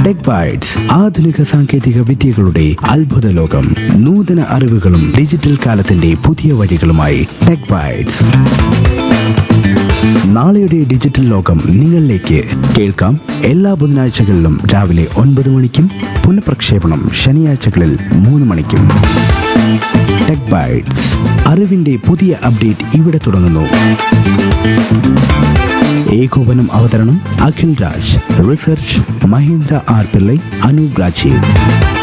tech bytes ആധുനിക സാങ്കേതിക വിദ്യകളുടെ അത്ഭുത ലോകം നൂതന അറിവുകളും ഡിജിറ്റൽ കാലത്തിന്റെ പുതിയ വഴികളുമായി ടെക് ബൈറ്റ്സ് നാളെയുടെ ഡിജിറ്റൽ ലോകം നിങ്ങളിലേക്ക് കേൾക്കാം എല്ലാ ബുധനാഴ്ചകളിലും രാവിലെ ഒൻപത് മണിക്കും പുനഃപ്രക്ഷേപണം ശനിയാഴ്ചകളിൽ മൂന്ന് മണിക്കും ടെക് ബൈറ്റ്സ് അറിവിന്റെ പുതിയ അപ്ഡേറ്റ് ഇവിടെ തുടങ്ങുന്നു ഏകോപനം അവതരണം അഖിൽ രാജ് റിസർച്ച് മഹേന്ദ്ര ആർ പിള്ളൈ അനൂപ് രാജീവ്